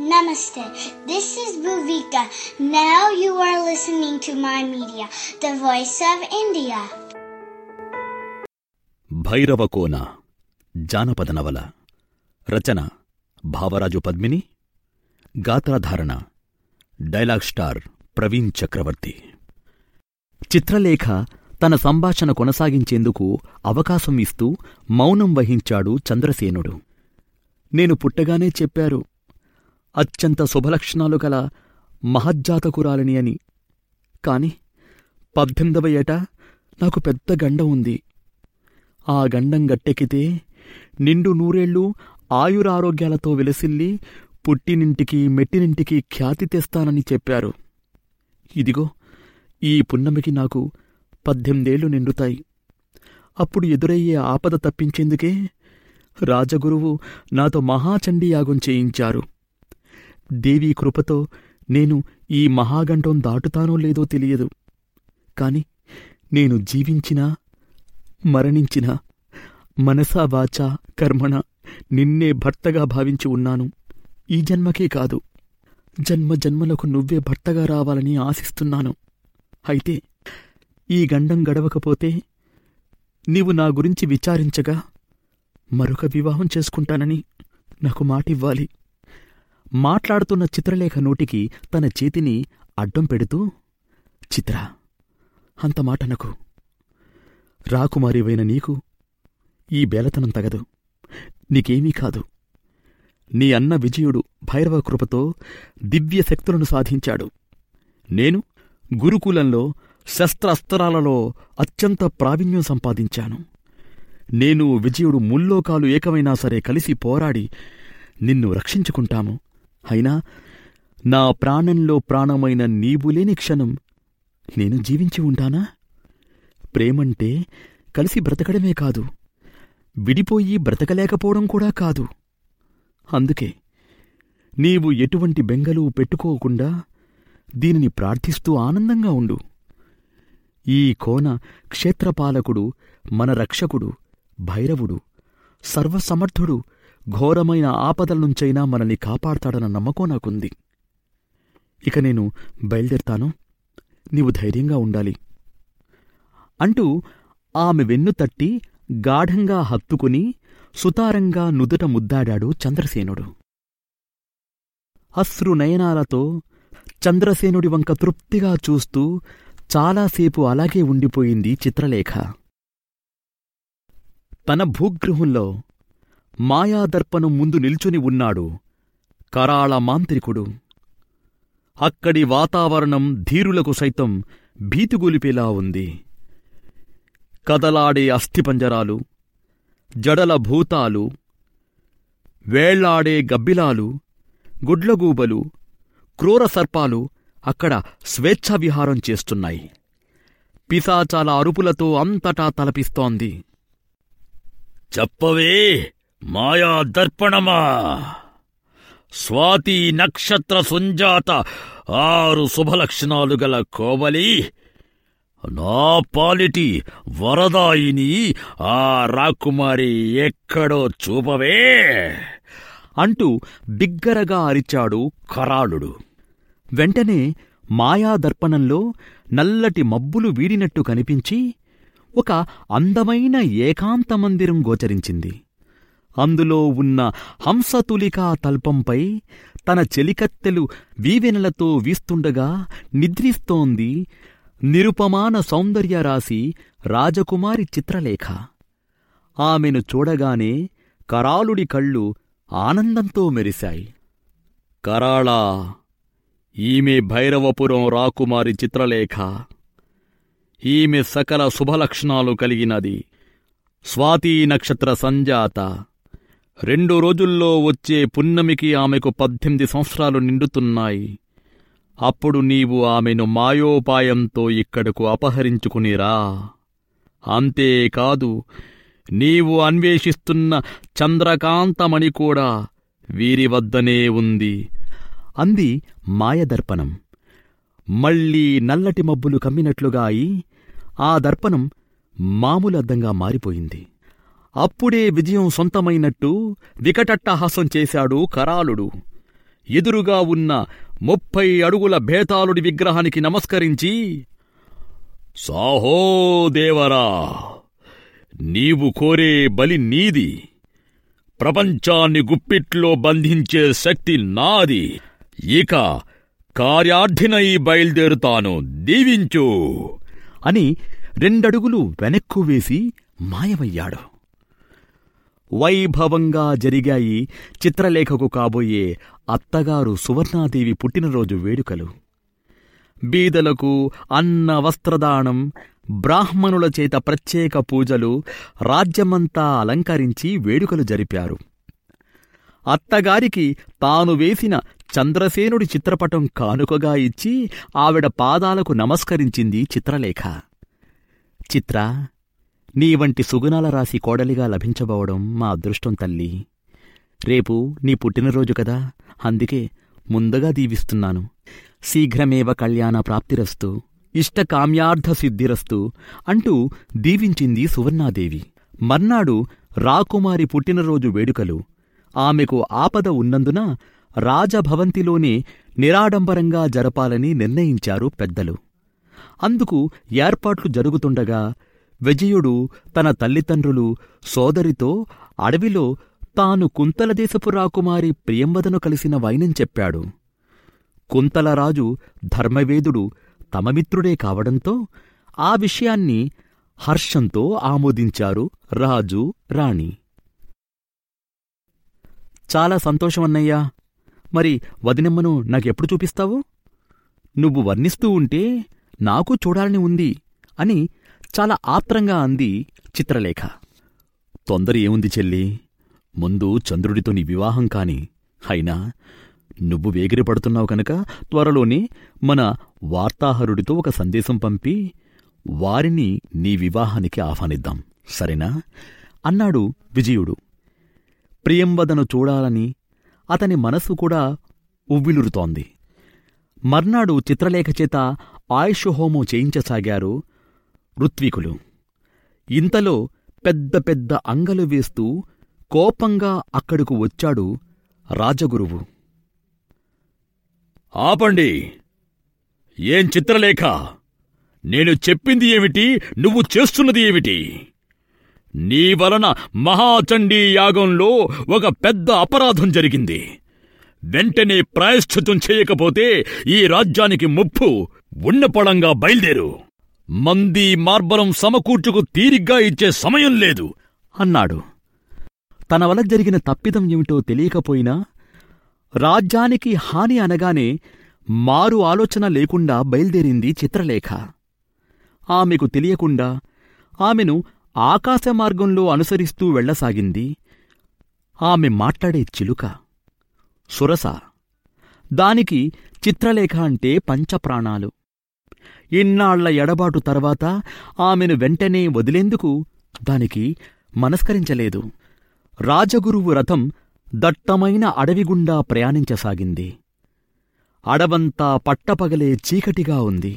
Namaste. This is Bhuvika. Now you are listening to my media, the voice of India. Bhairavakona జానపద నవల రచన భావరాజు పద్మిని గాత్రధారణ dialogue star Praveen Chakravarthi Chitralekha తన సంభాషణ కొనసాగించేందుకు అవకాశం ఇస్తూ మౌనం వహించాడు చంద్రసేనుడు నేను పుట్టగానే చెప్పారు అత్యంత శుభలక్షణాలు గల మహజ్జాతకురాలిని అని కాని పద్దెనిమిదవ ఏట నాకు పెద్ద గండం ఉంది ఆ గండం గట్టెక్కితే నిండు నూరేళ్లు ఆయురారోగ్యాలతో విలసిల్లి పుట్టినింటికి మెట్టినింటికి ఖ్యాతి తెస్తానని చెప్పారు ఇదిగో ఈ పున్నమికి నాకు పద్దెనిమిదేళ్లు నిండుతాయి అప్పుడు ఎదురయ్యే ఆపద తప్పించేందుకే రాజగురువు నాతో మహాచండీ యాగం చేయించారు దేవీ కృపతో నేను ఈ మహాగండం దాటుతానో లేదో తెలియదు కాని నేను జీవించినా మరణించినా మనసా వాచా కర్మణ నిన్నే భర్తగా భావించి ఉన్నాను ఈ జన్మకే కాదు జన్మ జన్మలకు నువ్వే భర్తగా రావాలని ఆశిస్తున్నాను అయితే ఈ గండం గడవకపోతే నీవు నా గురించి విచారించగా మరొక వివాహం చేసుకుంటానని నాకు మాటివ్వాలి మాట్లాడుతున్న చిత్రలేఖ నోటికి తన చేతిని అడ్డం పెడుతూ చిత్ర అంత మాటనకు రాకుమారివైన నీకు ఈ బేలతనం తగదు నీకేమీ కాదు నీ అన్న విజయుడు భైరవ కృపతో దివ్య శక్తులను సాధించాడు నేను గురుకులంలో శస్త్రాస్త్రాలలో అత్యంత ప్రావీణ్యం సంపాదించాను నేను విజయుడు ముల్లోకాలు ఏకమైనా సరే కలిసి పోరాడి నిన్ను రక్షించుకుంటాము అయినా నా ప్రాణంలో ప్రాణమైన నీవులేని క్షణం నేను జీవించి ఉంటానా ప్రేమంటే కలిసి బ్రతకడమే కాదు విడిపోయి బ్రతకలేకపోవడం కూడా కాదు అందుకే నీవు ఎటువంటి బెంగలు పెట్టుకోకుండా దీనిని ప్రార్థిస్తూ ఆనందంగా ఉండు ఈ కోన క్షేత్రపాలకుడు మన రక్షకుడు భైరవుడు సర్వసమర్థుడు ఘోరమైన ఆపదల నుంచైనా మనల్ని కాపాడతాడన్న నమ్మకం నాకుంది ఇక నేను బయలుదేరతాను నీవు ధైర్యంగా ఉండాలి అంటూ ఆమె వెన్ను తట్టి గాఢంగా హత్తుకుని సుతారంగా నుదుట ముద్దాడాడు చంద్రసేనుడు అశ్రునయనాలతో చంద్రసేనుడి వంక తృప్తిగా చూస్తూ చాలాసేపు అలాగే ఉండిపోయింది చిత్రలేఖ తన భూగృహంలో మాయాదర్పణం ముందు నిల్చుని ఉన్నాడు కరాళ మాంత్రికుడు అక్కడి వాతావరణం ధీరులకు సైతం భీతిగొలిపేలా ఉంది కదలాడే అస్థిపంజరాలు జడల భూతాలు వేళ్లాడే గబ్బిలాలు గుడ్లగూబలు క్రూర సర్పాలు అక్కడ స్వేచ్ఛావిహారం చేస్తున్నాయి పిశాచాల అరుపులతో అంతటా తలపిస్తోంది చెప్పవే మాయా దర్పణమా స్వాతి నక్షత్ర సుంజాత ఆరు శుభలక్షణాలు గల కోవలి నా పాలిటి వరదాయిని ఆ రాకుమారి ఎక్కడో చూపవే అంటూ బిగ్గరగా అరిచాడు కరాళుడు వెంటనే మాయాదర్పణంలో నల్లటి మబ్బులు వీడినట్టు కనిపించి ఒక అందమైన ఏకాంత మందిరం గోచరించింది అందులో ఉన్న హంసతులికా తల్పంపై తన చెలికత్తెలు వీవెనలతో వీస్తుండగా నిద్రిస్తోంది నిరుపమాన సౌందర్యరాశి రాజకుమారి చిత్రలేఖ ఆమెను చూడగానే కరాళుడి కళ్ళు ఆనందంతో మెరిశాయి కరాళా ఈమె భైరవపురం రాకుమారి చిత్రలేఖ ఈమె సకల శుభలక్షణాలు కలిగినది స్వాతి నక్షత్ర సంజాత రెండు రోజుల్లో వచ్చే పున్నమికి ఆమెకు పద్దెనిమిది సంవత్సరాలు నిండుతున్నాయి అప్పుడు నీవు ఆమెను మాయోపాయంతో ఇక్కడకు అపహరించుకునిరా అంతేకాదు నీవు అన్వేషిస్తున్న చంద్రకాంతమణి కూడా వీరి వద్దనే ఉంది అంది మాయదర్పణం మళ్ళీ నల్లటి మబ్బులు కమ్మినట్లుగా అయి ఆ దర్పణం మామూలు అద్దంగా మారిపోయింది అప్పుడే విజయం సొంతమైనట్టు వికటట్టహాసం చేశాడు కరాలుడు ఎదురుగా ఉన్న ముప్పై అడుగుల భేతాళుడి విగ్రహానికి నమస్కరించి సాహో దేవరా నీవు కోరే బలి నీది ప్రపంచాన్ని గుప్పిట్లో బంధించే శక్తి నాది ఇక కార్యార్థినై బయలుదేరుతాను దీవించు అని రెండడుగులు వెనక్కు వేసి మాయమయ్యాడు వైభవంగా జరిగాయి చిత్రలేఖకు కాబోయే అత్తగారు సువర్ణాదేవి పుట్టినరోజు వేడుకలు బీదలకు అన్న వస్త్రదానం బ్రాహ్మణుల చేత ప్రత్యేక పూజలు రాజ్యమంతా అలంకరించి వేడుకలు జరిపారు అత్తగారికి తాను వేసిన చంద్రసేనుడి చిత్రపటం కానుకగా ఇచ్చి ఆవిడ పాదాలకు నమస్కరించింది చిత్రలేఖ చిత్ర నీ వంటి సుగుణాల రాశి కోడలిగా లభించబోవడం మా అదృష్టం తల్లి రేపు నీ పుట్టినరోజు కదా అందుకే ముందుగా దీవిస్తున్నాను శీఘ్రమేవ కళ్యాణ ప్రాప్తిరస్తు ఇష్టకామ్యార్థ సిద్ధిరస్తు అంటూ దీవించింది సువర్ణాదేవి మర్నాడు రాకుమారి పుట్టినరోజు వేడుకలు ఆమెకు ఆపద ఉన్నందున రాజభవంతిలోనే నిరాడంబరంగా జరపాలని నిర్ణయించారు పెద్దలు అందుకు ఏర్పాట్లు జరుగుతుండగా విజయుడు తన తల్లిదండ్రులు సోదరితో అడవిలో తాను కుంతలదేశపు రాకుమారి ప్రియంవదను కలిసిన వైనం చెప్పాడు కుంతలరాజు ధర్మవేదుడు తమ మిత్రుడే కావడంతో ఆ విషయాన్ని హర్షంతో ఆమోదించారు రాజు రాణి చాలా సంతోషమన్నయ్యా మరి వదినమ్మను నాకెప్పుడు చూపిస్తావు నువ్వు వర్ణిస్తూ ఉంటే నాకు చూడాలని ఉంది అని చాలా ఆత్రంగా అంది చిత్రలేఖ తొందర ఏముంది చెల్లి ముందు చంద్రుడితో నీ వివాహం కాని అయినా నువ్వు వేగిరి పడుతున్నావు కనుక త్వరలోనే మన వార్తాహరుడితో ఒక సందేశం పంపి వారిని నీ వివాహానికి ఆహ్వానిద్దాం సరేనా అన్నాడు విజయుడు ప్రియంవదను చూడాలని అతని మనసు కూడా ఉవ్విలురుతోంది మర్నాడు చిత్రలేఖ చేత ఆయుష్ హోమం చేయించసాగారు ఋత్వికులు ఇంతలో పెద్ద పెద్ద అంగలు వేస్తూ కోపంగా అక్కడకు వచ్చాడు రాజగురువు ఆపండి ఏం చిత్రలేఖ నేను చెప్పింది ఏమిటి నువ్వు చేస్తున్నది ఏమిటి నీ వలన మహాచండీ యాగంలో ఒక పెద్ద అపరాధం జరిగింది వెంటనే ప్రాయశ్చితం చేయకపోతే ఈ రాజ్యానికి ముప్పు ఉన్నపళంగా బయలుదేరు మంది మార్బలం సమకూర్చుకు తీరిగ్గా ఇచ్చే సమయం లేదు అన్నాడు తన వల్ల జరిగిన తప్పిదం ఏమిటో తెలియకపోయినా రాజ్యానికి హాని అనగానే మారు ఆలోచన లేకుండా బయలుదేరింది చిత్రలేఖ ఆమెకు తెలియకుండా ఆమెను ఆకాశ మార్గంలో అనుసరిస్తూ వెళ్లసాగింది ఆమె మాట్లాడే చిలుక సురస దానికి చిత్రలేఖ అంటే పంచప్రాణాలు ఇన్నాళ్ల ఎడబాటు తర్వాత ఆమెను వెంటనే వదిలేందుకు దానికి మనస్కరించలేదు రాజగురువు రథం దట్టమైన అడవిగుండా ప్రయాణించసాగింది అడవంతా పట్టపగలే చీకటిగా ఉంది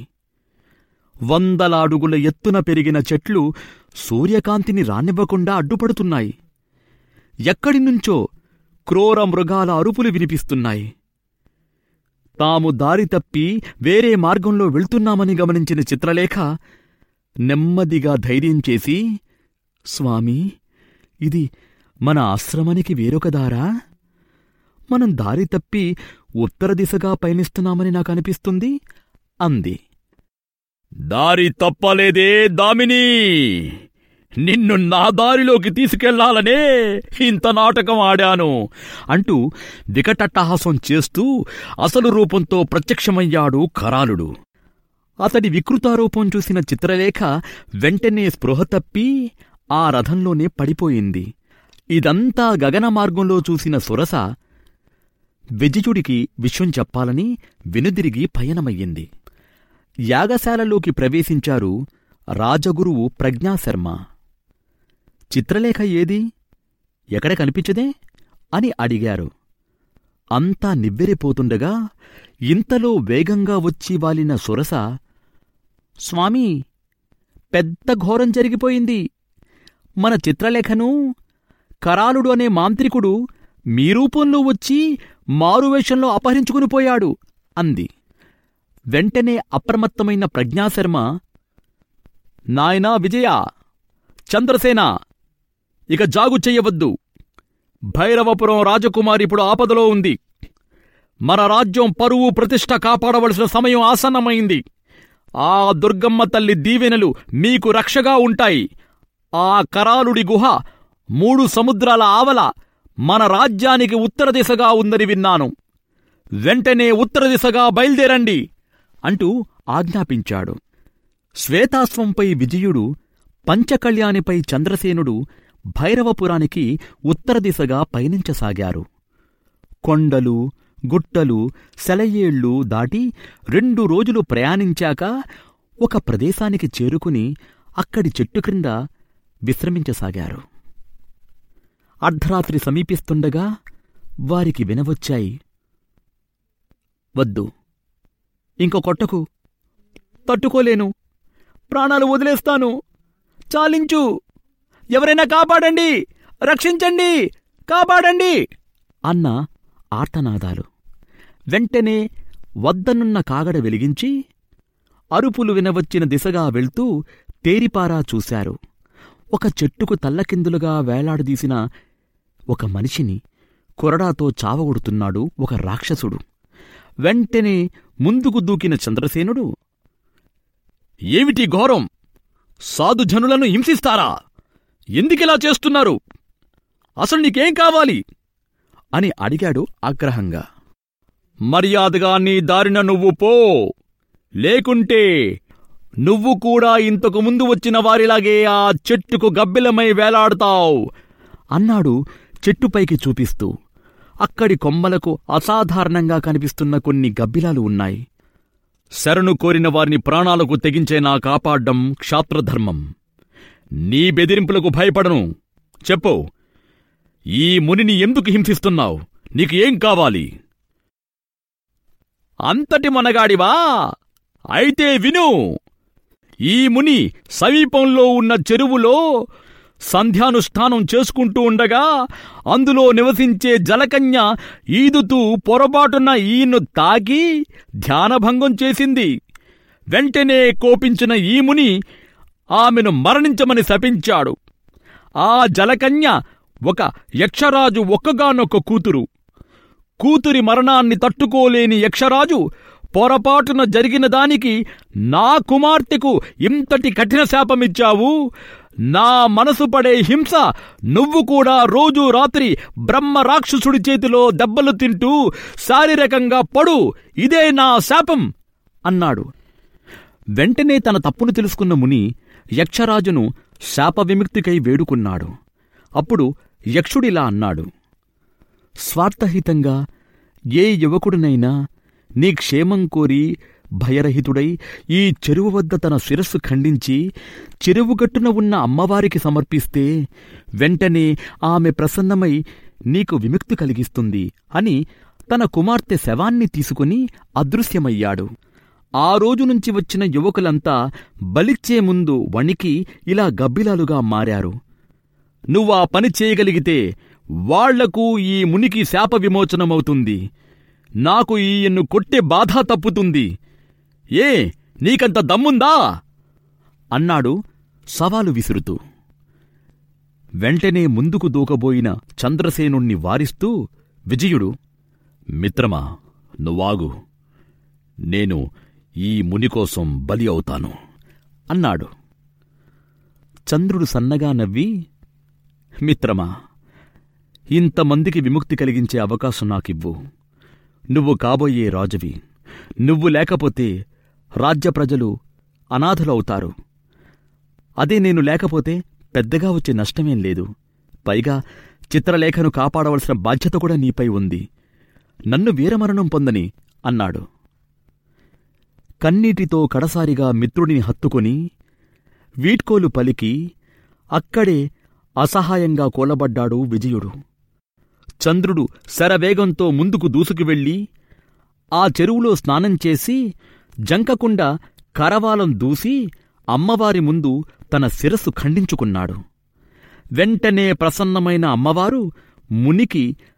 వందల అడుగుల ఎత్తున పెరిగిన చెట్లు సూర్యకాంతిని రానివ్వకుండా అడ్డుపడుతున్నాయి ఎక్కడినుంచో క్రూర మృగాల అరుపులు వినిపిస్తున్నాయి తాము దారి తప్పి వేరే మార్గంలో వెళ్తున్నామని గమనించిన చిత్రలేఖ నెమ్మదిగా ధైర్యం చేసి స్వామీ ఇది మన ఆశ్రమానికి వేరొక దారా మనం దారి తప్పి ఉత్తర దిశగా పయనిస్తున్నామని నాకు అనిపిస్తుంది అంది దారి తప్పలేదే దామిని నిన్ను నా దారిలోకి తీసుకెళ్లాలనే ఇంత నాటకం ఆడాను అంటూ వికటట్టహాసం చేస్తూ అసలు రూపంతో ప్రత్యక్షమయ్యాడు కరాలుడు అతడి వికృతారూపం చూసిన చిత్రలేఖ వెంటనే స్పృహ తప్పి ఆ రథంలోనే పడిపోయింది ఇదంతా గగన మార్గంలో చూసిన సురస విజయుడికి విషయం చెప్పాలని వెనుదిరిగి పయనమయ్యింది యాగశాలలోకి ప్రవేశించారు రాజగురువు ప్రజ్ఞాశర్మ చిత్రలేఖ ఏది ఎక్కడ కనిపించదే అని అడిగారు అంతా నివ్వెరిపోతుండగా ఇంతలో వేగంగా వచ్చి వాలిన సురస స్వామీ పెద్ద ఘోరం జరిగిపోయింది మన చిత్రలేఖను కరాలుడు అనే మాంత్రికుడు మీ రూపంలో వచ్చి మారువేషంలో అపహరించుకుని పోయాడు అంది వెంటనే అప్రమత్తమైన ప్రజ్ఞాశర్మ నాయనా విజయ చంద్రసేన ఇక జాగు చెయ్యవద్దు భైరవపురం రాజకుమారి ఇప్పుడు ఆపదలో ఉంది మన రాజ్యం పరువు ప్రతిష్ట కాపాడవలసిన సమయం ఆసన్నమైంది ఆ దుర్గమ్మ తల్లి దీవెనలు మీకు రక్షగా ఉంటాయి ఆ కరాలుడి గుహ మూడు సముద్రాల ఆవల మన రాజ్యానికి ఉత్తర దిశగా ఉందని విన్నాను వెంటనే ఉత్తర దిశగా బయల్దేరండి అంటూ ఆజ్ఞాపించాడు శ్వేతాశ్వంపై విజయుడు పంచకళ్యాణిపై చంద్రసేనుడు భైరవపురానికి ఉత్తర దిశగా పయనించసాగారు కొండలు గుట్టలు సెలయేళ్లు దాటి రెండు రోజులు ప్రయాణించాక ఒక ప్రదేశానికి చేరుకుని అక్కడి చెట్టు క్రింద విశ్రమించసాగారు అర్ధరాత్రి సమీపిస్తుండగా వారికి వినవచ్చాయి వద్దు ఇంక కొట్టకు తట్టుకోలేను ప్రాణాలు వదిలేస్తాను చాలించు ఎవరైనా కాపాడండి రక్షించండి కాపాడండి అన్న ఆర్తనాదాలు వెంటనే వద్దనున్న కాగడ వెలిగించి అరుపులు వినవచ్చిన దిశగా వెళ్తూ తేరిపారా చూశారు ఒక చెట్టుకు తల్లకిందులుగా వేలాడదీసిన ఒక మనిషిని కొరడాతో చావగొడుతున్నాడు ఒక రాక్షసుడు వెంటనే ముందుకు దూకిన చంద్రసేనుడు ఏమిటి ఘోరం సాధుజనులను హింసిస్తారా ఎందుకిలా చేస్తున్నారు అసలు నీకేం కావాలి అని అడిగాడు ఆగ్రహంగా మర్యాదగా నీ దారిన నువ్వు పో లేకుంటే నువ్వు కూడా ఇంతకు ముందు వచ్చిన వారిలాగే ఆ చెట్టుకు గబ్బిలమై వేలాడతావు అన్నాడు చెట్టుపైకి చూపిస్తూ అక్కడి కొమ్మలకు అసాధారణంగా కనిపిస్తున్న కొన్ని గబ్బిలాలు ఉన్నాయి శరణు కోరిన వారిని ప్రాణాలకు తెగించే నా కాపాడ్డం క్షాత్రధర్మం నీ బెదిరింపులకు భయపడను చెప్పు ఈ మునిని ఎందుకు హింసిస్తున్నావు నీకు ఏం కావాలి అంతటి మనగాడివా అయితే విను ఈ ముని సమీపంలో ఉన్న చెరువులో సంధ్యానుష్ఠానం చేసుకుంటూ ఉండగా అందులో నివసించే జలకన్య ఈదుతూ పొరపాటున ఈయన్ను తాకి ధ్యానభంగం చేసింది వెంటనే కోపించిన ఈ ముని ఆమెను మరణించమని శపించాడు ఆ జలకన్య ఒక యక్షరాజు ఒక్కగానొక్క కూతురు కూతురి మరణాన్ని తట్టుకోలేని యక్షరాజు పొరపాటున జరిగిన దానికి నా కుమార్తెకు ఇంతటి కఠిన శాపమిచ్చావు నా మనసు పడే హింస నువ్వు కూడా రోజూ రాత్రి బ్రహ్మ రాక్షసుడి చేతిలో దెబ్బలు తింటూ శారీరకంగా పడు ఇదే నా శాపం అన్నాడు వెంటనే తన తప్పును తెలుసుకున్న ముని యక్షరాజును శాప విముక్తికై వేడుకున్నాడు అప్పుడు యక్షుడిలా అన్నాడు స్వార్థహితంగా ఏ యువకుడినైనా నీ క్షేమం కోరి భయరహితుడై ఈ చెరువు వద్ద తన శిరస్సు ఖండించి చెరువుగట్టున ఉన్న అమ్మవారికి సమర్పిస్తే వెంటనే ఆమె ప్రసన్నమై నీకు విముక్తి కలిగిస్తుంది అని తన కుమార్తె శవాన్ని తీసుకుని అదృశ్యమయ్యాడు ఆ రోజు నుంచి వచ్చిన యువకులంతా బలిచ్చే ముందు వణికి ఇలా గబ్బిలాలుగా మారారు నువ్వా పని చేయగలిగితే వాళ్లకు ఈ మునికి శాప విమోచనమవుతుంది నాకు ఈయన్ను కొట్టే బాధ తప్పుతుంది ఏ నీకంత దమ్ముందా అన్నాడు సవాలు విసురుతూ వెంటనే ముందుకు దూకబోయిన చంద్రసేనుణ్ణి వారిస్తూ విజయుడు మిత్రమా నువ్వాగు నేను ఈ ముని కోసం బలి అవుతాను అన్నాడు చంద్రుడు సన్నగా నవ్వి మిత్రమా ఇంతమందికి విముక్తి కలిగించే అవకాశం నాకివ్వు నువ్వు కాబోయే రాజువి నువ్వు లేకపోతే రాజ్య ప్రజలు అనాథులవుతారు అదే నేను లేకపోతే పెద్దగా వచ్చే నష్టమేం లేదు పైగా చిత్రలేఖను కాపాడవలసిన బాధ్యత కూడా నీపై ఉంది నన్ను వీరమరణం పొందని అన్నాడు కన్నీటితో కడసారిగా మిత్రుడిని హత్తుకొని వీడ్కోలు పలికి అక్కడే అసహాయంగా కూలబడ్డాడు విజయుడు చంద్రుడు శరవేగంతో ముందుకు దూసుకు వెళ్ళి ఆ చెరువులో స్నానం చేసి జంకకుండా కరవాలం దూసి అమ్మవారి ముందు తన శిరస్సు ఖండించుకున్నాడు వెంటనే ప్రసన్నమైన అమ్మవారు మునికి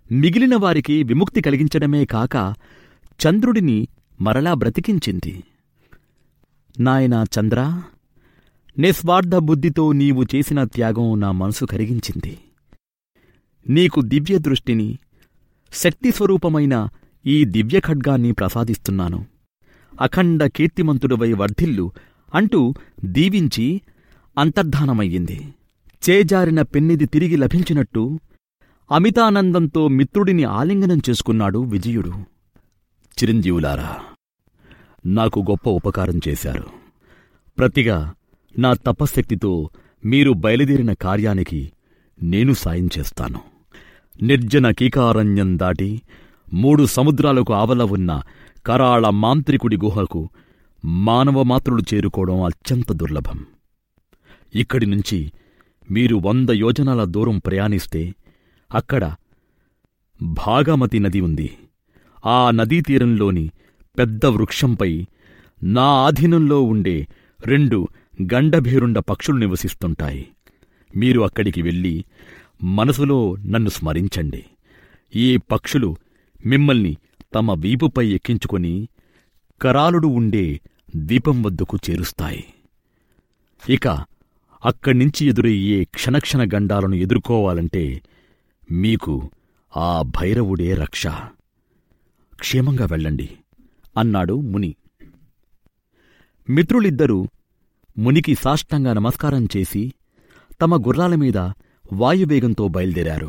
మిగిలిన వారికి విముక్తి కలిగించడమే కాక చంద్రుడిని మరలా బ్రతికించింది నాయనా చంద్ర నిస్వార్థ బుద్ధితో నీవు చేసిన త్యాగం నా మనసు కరిగించింది నీకు దివ్య దృష్టిని శక్తి స్వరూపమైన ఈ దివ్య ఖడ్గాన్ని ప్రసాదిస్తున్నాను అఖండ కీర్తిమంతుడివై వర్ధిల్లు అంటూ దీవించి అంతర్ధానమయ్యింది చేజారిన పెన్నిది తిరిగి లభించినట్టు అమితానందంతో మిత్రుడిని ఆలింగనం చేసుకున్నాడు విజయుడు చిరంజీవులారా నాకు గొప్ప ఉపకారం చేశారు ప్రతిగా నా తపశ్శక్తితో మీరు బయలుదేరిన కార్యానికి నేను సాయం చేస్తాను నిర్జన కీకారణ్యం దాటి మూడు సముద్రాలకు ఆవల ఉన్న కరాళ మాంత్రికుడి గుహకు మానవమాత్రులు చేరుకోవడం అత్యంత దుర్లభం ఇక్కడి నుంచి మీరు వంద యోజనాల దూరం ప్రయాణిస్తే అక్కడ భాగమతి నది ఉంది ఆ నదీ తీరంలోని పెద్ద వృక్షంపై నా ఆధీనంలో ఉండే రెండు గండభేరుండ పక్షులు నివసిస్తుంటాయి మీరు అక్కడికి వెళ్ళి మనసులో నన్ను స్మరించండి ఈ పక్షులు మిమ్మల్ని తమ వీపుపై ఎక్కించుకొని కరాలుడు ఉండే దీపం వద్దకు చేరుస్తాయి ఇక అక్కడ్నించి ఎదురయ్యే క్షణక్షణ గండాలను ఎదుర్కోవాలంటే మీకు ఆ భైరవుడే రక్ష క్షేమంగా వెళ్ళండి అన్నాడు ముని మిత్రులిద్దరూ మునికి సాష్టంగా నమస్కారం చేసి తమ గుర్రాల మీద వాయువేగంతో బయలుదేరారు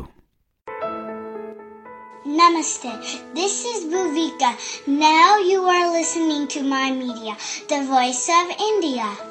Namaste. This is Bhuvika. Now you are listening to my media, the voice of India.